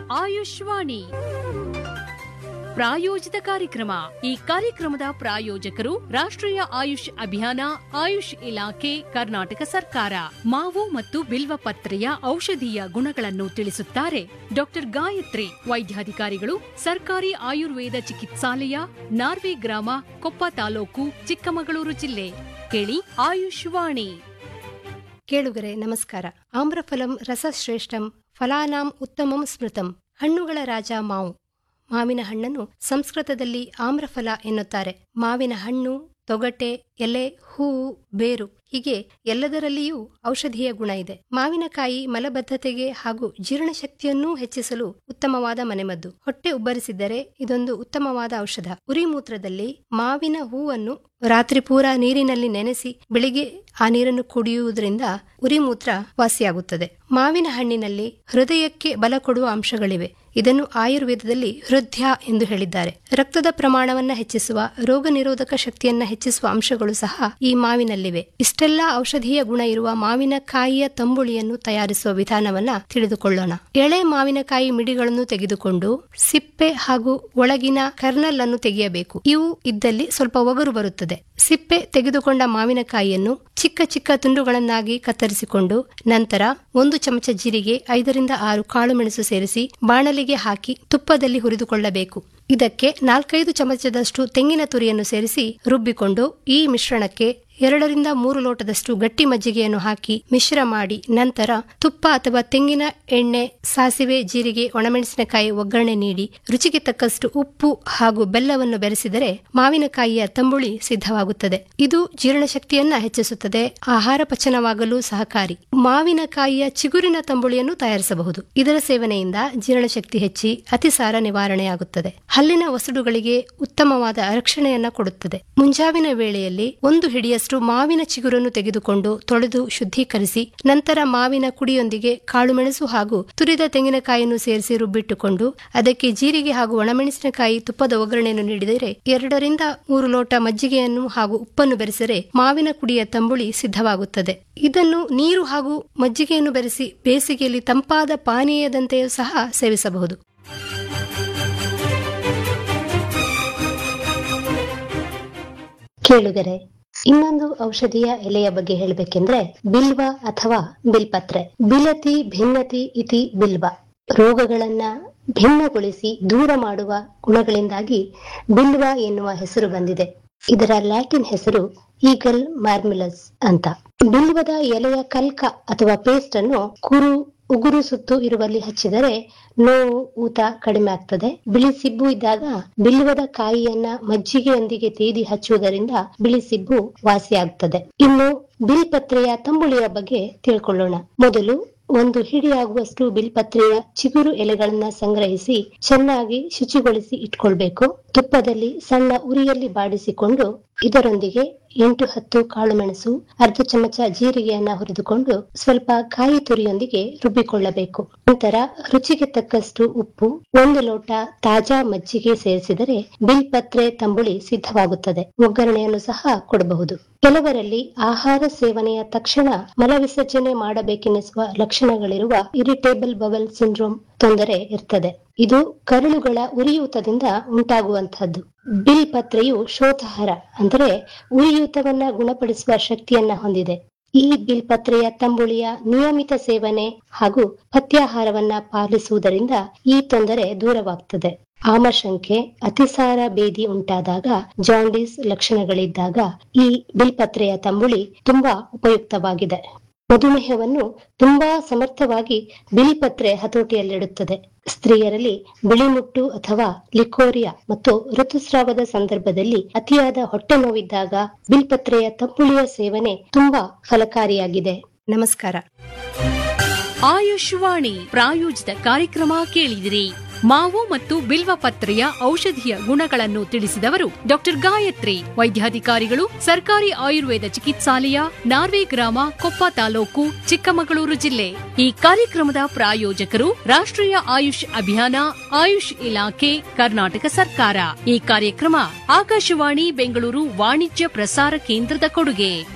ಆಯುಷ್ವಾಣಿ ಪ್ರಾಯೋಜಿತ ಕಾರ್ಯಕ್ರಮ ಈ ಕಾರ್ಯಕ್ರಮದ ಪ್ರಾಯೋಜಕರು ರಾಷ್ಟ್ರೀಯ ಆಯುಷ್ ಅಭಿಯಾನ ಆಯುಷ್ ಇಲಾಖೆ ಕರ್ನಾಟಕ ಸರ್ಕಾರ ಮಾವು ಮತ್ತು ಬಿಲ್ವ ಪತ್ರೆಯ ಔಷಧೀಯ ಗುಣಗಳನ್ನು ತಿಳಿಸುತ್ತಾರೆ ಡಾಕ್ಟರ್ ಗಾಯತ್ರಿ ವೈದ್ಯಾಧಿಕಾರಿಗಳು ಸರ್ಕಾರಿ ಆಯುರ್ವೇದ ಚಿಕಿತ್ಸಾಲಯ ನಾರ್ವೆ ಗ್ರಾಮ ಕೊಪ್ಪ ತಾಲೂಕು ಚಿಕ್ಕಮಗಳೂರು ಜಿಲ್ಲೆ ಕೇಳಿ ಆಯುಷ್ವಾಣಿ ಕೇಳುಗರೆ ನಮಸ್ಕಾರ ಆಮ್ರಫಲಂ ರಸಶ್ರೇಷ್ಠಂ ಫಲಾನಾಂ ಉತ್ತಮಂ ಸ್ಮೃತಂ ಹಣ್ಣುಗಳ ರಾಜ ಮಾವು ಮಾವಿನ ಹಣ್ಣನ್ನು ಸಂಸ್ಕೃತದಲ್ಲಿ ಆಮ್ರಫಲ ಎನ್ನುತ್ತಾರೆ ಮಾವಿನ ಹಣ್ಣು ತೊಗಟೆ ಎಲೆ ಹೂವು ಬೇರು ಹೀಗೆ ಎಲ್ಲದರಲ್ಲಿಯೂ ಔಷಧೀಯ ಗುಣ ಇದೆ ಮಾವಿನಕಾಯಿ ಮಲಬದ್ಧತೆಗೆ ಹಾಗೂ ಜೀರ್ಣಶಕ್ತಿಯನ್ನೂ ಹೆಚ್ಚಿಸಲು ಉತ್ತಮವಾದ ಮನೆಮದ್ದು ಹೊಟ್ಟೆ ಉಬ್ಬರಿಸಿದ್ದರೆ ಇದೊಂದು ಉತ್ತಮವಾದ ಔಷಧ ಉರಿಮೂತ್ರದಲ್ಲಿ ಮಾವಿನ ಹೂವನ್ನು ರಾತ್ರಿ ಪೂರ ನೀರಿನಲ್ಲಿ ನೆನೆಸಿ ಬೆಳಿಗ್ಗೆ ಆ ನೀರನ್ನು ಕುಡಿಯುವುದರಿಂದ ಉರಿಮೂತ್ರ ವಾಸಿಯಾಗುತ್ತದೆ ಮಾವಿನ ಹಣ್ಣಿನಲ್ಲಿ ಹೃದಯಕ್ಕೆ ಬಲ ಕೊಡುವ ಅಂಶಗಳಿವೆ ಇದನ್ನು ಆಯುರ್ವೇದದಲ್ಲಿ ಹೃದಯ ಎಂದು ಹೇಳಿದ್ದಾರೆ ರಕ್ತದ ಪ್ರಮಾಣವನ್ನ ಹೆಚ್ಚಿಸುವ ರೋಗ ನಿರೋಧಕ ಶಕ್ತಿಯನ್ನ ಹೆಚ್ಚಿಸುವ ಅಂಶಗಳು ಸಹ ಈ ಮಾವಿನಲ್ಲಿವೆ ಇಷ್ಟೆಲ್ಲ ಔಷಧೀಯ ಗುಣ ಇರುವ ಮಾವಿನಕಾಯಿಯ ತಂಬುಳಿಯನ್ನು ತಯಾರಿಸುವ ವಿಧಾನವನ್ನ ತಿಳಿದುಕೊಳ್ಳೋಣ ಎಳೆ ಮಾವಿನಕಾಯಿ ಮಿಡಿಗಳನ್ನು ತೆಗೆದುಕೊಂಡು ಸಿಪ್ಪೆ ಹಾಗೂ ಒಳಗಿನ ಕರ್ನಲ್ ಅನ್ನು ತೆಗೆಯಬೇಕು ಇವು ಇದ್ದಲ್ಲಿ ಸ್ವಲ್ಪ ಒಗರು ಬರುತ್ತದೆ ಸಿಪ್ಪೆ ತೆಗೆದುಕೊಂಡ ಮಾವಿನಕಾಯಿಯನ್ನು ಚಿಕ್ಕ ಚಿಕ್ಕ ತುಂಡುಗಳನ್ನಾಗಿ ಕತ್ತರಿಸಿಕೊಂಡು ನಂತರ ಒಂದು ಚಮಚ ಜೀರಿಗೆ ಐದರಿಂದ ಆರು ಕಾಳುಮೆಣಸು ಸೇರಿಸಿ ಬಾಣಲಿಗೆ ಹಾಕಿ ತುಪ್ಪದಲ್ಲಿ ಹುರಿದುಕೊಳ್ಳಬೇಕು ಇದಕ್ಕೆ ನಾಲ್ಕೈದು ಚಮಚದಷ್ಟು ತೆಂಗಿನ ತುರಿಯನ್ನು ಸೇರಿಸಿ ರುಬ್ಬಿಕೊಂಡು ಈ ಮಿಶ್ರಣಕ್ಕೆ ಎರಡರಿಂದ ಮೂರು ಲೋಟದಷ್ಟು ಗಟ್ಟಿ ಮಜ್ಜಿಗೆಯನ್ನು ಹಾಕಿ ಮಿಶ್ರ ಮಾಡಿ ನಂತರ ತುಪ್ಪ ಅಥವಾ ತೆಂಗಿನ ಎಣ್ಣೆ ಸಾಸಿವೆ ಜೀರಿಗೆ ಒಣಮೆಣಸಿನಕಾಯಿ ಒಗ್ಗರಣೆ ನೀಡಿ ರುಚಿಗೆ ತಕ್ಕಷ್ಟು ಉಪ್ಪು ಹಾಗೂ ಬೆಲ್ಲವನ್ನು ಬೆರೆಸಿದರೆ ಮಾವಿನಕಾಯಿಯ ತಂಬುಳಿ ಸಿದ್ಧವಾಗುತ್ತದೆ ಇದು ಜೀರ್ಣಶಕ್ತಿಯನ್ನ ಹೆಚ್ಚಿಸುತ್ತದೆ ಆಹಾರ ಪಚನವಾಗಲು ಸಹಕಾರಿ ಮಾವಿನಕಾಯಿಯ ಚಿಗುರಿನ ತಂಬುಳಿಯನ್ನು ತಯಾರಿಸಬಹುದು ಇದರ ಸೇವನೆಯಿಂದ ಜೀರ್ಣಶಕ್ತಿ ಹೆಚ್ಚಿ ಅತಿಸಾರ ನಿವಾರಣೆಯಾಗುತ್ತದೆ ಹಲ್ಲಿನ ವಸಡುಗಳಿಗೆ ಉತ್ತಮವಾದ ರಕ್ಷಣೆಯನ್ನ ಕೊಡುತ್ತದೆ ಮುಂಜಾವಿನ ವೇಳೆಯಲ್ಲಿ ಒಂದು ಹಿಡಿಯಷ್ಟು ಮಾವಿನ ಚಿಗುರನ್ನು ತೆಗೆದುಕೊಂಡು ತೊಳೆದು ಶುದ್ಧೀಕರಿಸಿ ನಂತರ ಮಾವಿನ ಕುಡಿಯೊಂದಿಗೆ ಕಾಳುಮೆಣಸು ಹಾಗೂ ತುರಿದ ತೆಂಗಿನಕಾಯಿಯನ್ನು ಸೇರಿಸಿ ರುಬ್ಬಿಟ್ಟುಕೊಂಡು ಅದಕ್ಕೆ ಜೀರಿಗೆ ಹಾಗೂ ಒಣಮೆಣಸಿನಕಾಯಿ ತುಪ್ಪದ ಒಗ್ಗರಣೆಯನ್ನು ನೀಡಿದರೆ ಎರಡರಿಂದ ಮೂರು ಲೋಟ ಮಜ್ಜಿಗೆಯನ್ನು ಹಾಗೂ ಉಪ್ಪನ್ನು ಬೆರೆಸಿದರೆ ಮಾವಿನ ಕುಡಿಯ ತಂಬುಳಿ ಸಿದ್ಧವಾಗುತ್ತದೆ ಇದನ್ನು ನೀರು ಹಾಗೂ ಮಜ್ಜಿಗೆಯನ್ನು ಬೆರೆಸಿ ಬೇಸಿಗೆಯಲ್ಲಿ ತಂಪಾದ ಪಾನೀಯದಂತೆಯೂ ಸಹ ಸೇವಿಸಬಹುದು ಕೇಳುಗರೆ ಇನ್ನೊಂದು ಔಷಧಿಯ ಎಲೆಯ ಬಗ್ಗೆ ಹೇಳಬೇಕೆಂದ್ರೆ ಬಿಲ್ವ ಅಥವಾ ಬಿಲ್ಪತ್ರೆ ಬಿಲತಿ ಭಿನ್ನತಿ ಇತಿ ಬಿಲ್ವ ರೋಗಗಳನ್ನ ಭಿನ್ನಗೊಳಿಸಿ ದೂರ ಮಾಡುವ ಗುಣಗಳಿಂದಾಗಿ ಬಿಲ್ವ ಎನ್ನುವ ಹೆಸರು ಬಂದಿದೆ ಇದರ ಲ್ಯಾಟಿನ್ ಹೆಸರು ಈಗಲ್ ಮಾರ್ಮಿಲಸ್ ಅಂತ ಬಿಲ್ವದ ಎಲೆಯ ಕಲ್ಕ ಅಥವಾ ಪೇಸ್ಟ್ ಅನ್ನು ಕುರು ಉಗುರು ಸುತ್ತು ಇರುವಲ್ಲಿ ಹಚ್ಚಿದರೆ ನೋವು ಊತ ಕಡಿಮೆ ಆಗ್ತದೆ ಬಿಳಿ ಸಿಬ್ಬು ಇದ್ದಾಗ ಬಿಲ್ವದ ಕಾಯಿಯನ್ನ ಮಜ್ಜಿಗೆಯೊಂದಿಗೆ ತೇದಿ ಹಚ್ಚುವುದರಿಂದ ಬಿಳಿ ಸಿಬ್ಬು ವಾಸಿಯಾಗ್ತದೆ ಇನ್ನು ಬಿಲ್ಪತ್ರೆಯ ತಂಬುಳಿಯ ಬಗ್ಗೆ ತಿಳ್ಕೊಳ್ಳೋಣ ಮೊದಲು ಒಂದು ಹಿಡಿಯಾಗುವಷ್ಟು ಬಿಲ್ಪತ್ರೆಯ ಚಿಗುರು ಎಲೆಗಳನ್ನ ಸಂಗ್ರಹಿಸಿ ಚೆನ್ನಾಗಿ ಶುಚಿಗೊಳಿಸಿ ಇಟ್ಕೊಳ್ಬೇಕು ತುಪ್ಪದಲ್ಲಿ ಸಣ್ಣ ಉರಿಯಲ್ಲಿ ಬಾಡಿಸಿಕೊಂಡು ಇದರೊಂದಿಗೆ ಎಂಟು ಹತ್ತು ಕಾಳುಮೆಣಸು ಅರ್ಧ ಚಮಚ ಜೀರಿಗೆಯನ್ನ ಹುರಿದುಕೊಂಡು ಸ್ವಲ್ಪ ಕಾಯಿ ತುರಿಯೊಂದಿಗೆ ರುಬ್ಬಿಕೊಳ್ಳಬೇಕು ನಂತರ ರುಚಿಗೆ ತಕ್ಕಷ್ಟು ಉಪ್ಪು ಒಂದು ಲೋಟ ತಾಜಾ ಮಜ್ಜಿಗೆ ಸೇರಿಸಿದರೆ ಬಿಲ್ಪತ್ರೆ ತಂಬುಳಿ ಸಿದ್ಧವಾಗುತ್ತದೆ ಒಗ್ಗರಣೆಯನ್ನು ಸಹ ಕೊಡಬಹುದು ಕೆಲವರಲ್ಲಿ ಆಹಾರ ಸೇವನೆಯ ತಕ್ಷಣ ಮಲವಿಸರ್ಜನೆ ಮಾಡಬೇಕೆನ್ನಿಸುವ ಲಕ್ಷಣಗಳಿರುವ ಇರಿಟೇಬಲ್ ಬವಲ್ ಸಿಂಡ್ರೋಮ್ ತೊಂದರೆ ಇರ್ತದೆ ಇದು ಕರುಳುಗಳ ಉರಿಯೂತದಿಂದ ಉಂಟಾಗುವಂತಹದ್ದು ಬಿಲ್ ಪತ್ರೆಯು ಶೋಥಾಹಾರ ಅಂದರೆ ಉರಿಯೂತವನ್ನ ಗುಣಪಡಿಸುವ ಶಕ್ತಿಯನ್ನ ಹೊಂದಿದೆ ಈ ಬಿಲ್ಪತ್ರೆಯ ತಂಬುಳಿಯ ನಿಯಮಿತ ಸೇವನೆ ಹಾಗೂ ಪಥ್ಯಾಹಾರವನ್ನ ಪಾಲಿಸುವುದರಿಂದ ಈ ತೊಂದರೆ ದೂರವಾಗ್ತದೆ ಆಮಶಂಕೆ ಅತಿಸಾರ ಬೇದಿ ಉಂಟಾದಾಗ ಜಾಂಡೀಸ್ ಲಕ್ಷಣಗಳಿದ್ದಾಗ ಈ ಬಿಲ್ಪತ್ರೆಯ ತಂಬುಳಿ ತುಂಬಾ ಉಪಯುಕ್ತವಾಗಿದೆ ಮಧುಮೇಹವನ್ನು ತುಂಬಾ ಸಮರ್ಥವಾಗಿ ಬಿಳಿಪತ್ರೆ ಹತೋಟಿಯಲ್ಲಿಡುತ್ತದೆ ಸ್ತ್ರೀಯರಲ್ಲಿ ಬಿಳಿಮುಟ್ಟು ಅಥವಾ ಲಿಕೋರಿಯಾ ಮತ್ತು ಋತುಸ್ರಾವದ ಸಂದರ್ಭದಲ್ಲಿ ಅತಿಯಾದ ಹೊಟ್ಟೆ ನೋವಿದ್ದಾಗ ಬಿಲ್ಪತ್ರೆಯ ತಂಬುಳಿಯ ಸೇವನೆ ತುಂಬಾ ಫಲಕಾರಿಯಾಗಿದೆ ನಮಸ್ಕಾರ ಆಯುಷ್ವಾಣಿ ಪ್ರಾಯೋಜಿತ ಕಾರ್ಯಕ್ರಮ ಕೇಳಿದಿರಿ ಮಾವು ಮತ್ತು ಬಿಲ್ವ ಪತ್ರೆಯ ಔಷಧೀಯ ಗುಣಗಳನ್ನು ತಿಳಿಸಿದವರು ಡಾಕ್ಟರ್ ಗಾಯತ್ರಿ ವೈದ್ಯಾಧಿಕಾರಿಗಳು ಸರ್ಕಾರಿ ಆಯುರ್ವೇದ ಚಿಕಿತ್ಸಾಲಯ ನಾರ್ವೆ ಗ್ರಾಮ ಕೊಪ್ಪ ತಾಲೂಕು ಚಿಕ್ಕಮಗಳೂರು ಜಿಲ್ಲೆ ಈ ಕಾರ್ಯಕ್ರಮದ ಪ್ರಾಯೋಜಕರು ರಾಷ್ಟ್ರೀಯ ಆಯುಷ್ ಅಭಿಯಾನ ಆಯುಷ್ ಇಲಾಖೆ ಕರ್ನಾಟಕ ಸರ್ಕಾರ ಈ ಕಾರ್ಯಕ್ರಮ ಆಕಾಶವಾಣಿ ಬೆಂಗಳೂರು ವಾಣಿಜ್ಯ ಪ್ರಸಾರ ಕೇಂದ್ರದ ಕೊಡುಗೆ